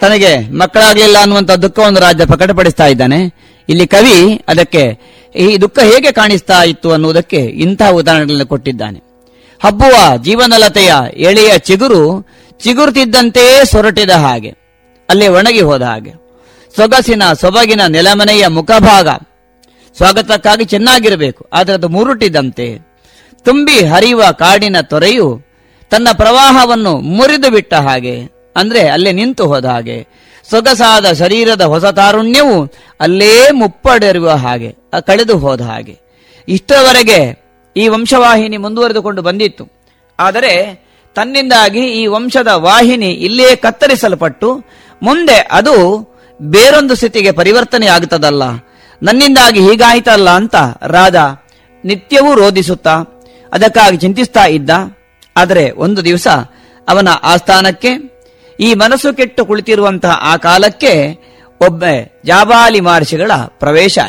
ತನಗೆ ಮಕ್ಕಳಾಗಲಿಲ್ಲ ಅನ್ನುವಂಥ ದುಃಖವನ್ನು ರಾಜ ಪ್ರಕಟಪಡಿಸ್ತಾ ಇದ್ದಾನೆ ಇಲ್ಲಿ ಕವಿ ಅದಕ್ಕೆ ಈ ದುಃಖ ಹೇಗೆ ಕಾಣಿಸ್ತಾ ಇತ್ತು ಅನ್ನುವುದಕ್ಕೆ ಇಂತಹ ಉದಾಹರಣೆಗಳನ್ನು ಕೊಟ್ಟಿದ್ದಾನೆ ಹಬ್ಬುವ ಜೀವನಲತೆಯ ಎಳೆಯ ಚಿಗುರು ಚಿಗುರುತ್ತಿದ್ದಂತೆಯೇ ಸೊರಟಿದ ಹಾಗೆ ಅಲ್ಲಿ ಒಣಗಿ ಹೋದ ಹಾಗೆ ಸೊಗಸಿನ ಸೊಬಗಿನ ನೆಲಮನೆಯ ಮುಖಭಾಗ ಸ್ವಾಗತಕ್ಕಾಗಿ ಚೆನ್ನಾಗಿರಬೇಕು ಆದರೆ ಅದು ಮುರುಟಿದಂತೆ ತುಂಬಿ ಹರಿಯುವ ಕಾಡಿನ ತೊರೆಯು ತನ್ನ ಪ್ರವಾಹವನ್ನು ಮುರಿದು ಬಿಟ್ಟ ಹಾಗೆ ಅಂದ್ರೆ ಅಲ್ಲೇ ನಿಂತು ಹೋದ ಹಾಗೆ ಸೊಗಸಾದ ಶರೀರದ ಹೊಸ ತಾರುಣ್ಯವು ಅಲ್ಲೇ ಮುಪ್ಪಡೆರುವ ಹಾಗೆ ಆ ಕಳೆದು ಹೋದ ಹಾಗೆ ಇಷ್ಟರವರೆಗೆ ಈ ವಂಶವಾಹಿನಿ ಮುಂದುವರೆದುಕೊಂಡು ಬಂದಿತ್ತು ಆದರೆ ತನ್ನಿಂದಾಗಿ ಈ ವಂಶದ ವಾಹಿನಿ ಇಲ್ಲೇ ಕತ್ತರಿಸಲ್ಪಟ್ಟು ಮುಂದೆ ಅದು ಬೇರೊಂದು ಸ್ಥಿತಿಗೆ ಪರಿವರ್ತನೆ ಆಗುತ್ತದಲ್ಲ ನನ್ನಿಂದಾಗಿ ಹೀಗಾಯ್ತಲ್ಲ ಅಂತ ರಾಜ ನಿತ್ಯವೂ ರೋಧಿಸುತ್ತಾ ಅದಕ್ಕಾಗಿ ಚಿಂತಿಸ್ತಾ ಇದ್ದ ಆದರೆ ಒಂದು ದಿವಸ ಅವನ ಆಸ್ಥಾನಕ್ಕೆ ಈ ಮನಸ್ಸು ಕೆಟ್ಟು ಕುಳಿತಿರುವಂತಹ ಆ ಕಾಲಕ್ಕೆ ಒಬ್ಬ ಜಾಬಾಲಿ ಮಹರ್ಷಿಗಳ ಪ್ರವೇಶ ಆಯಿತು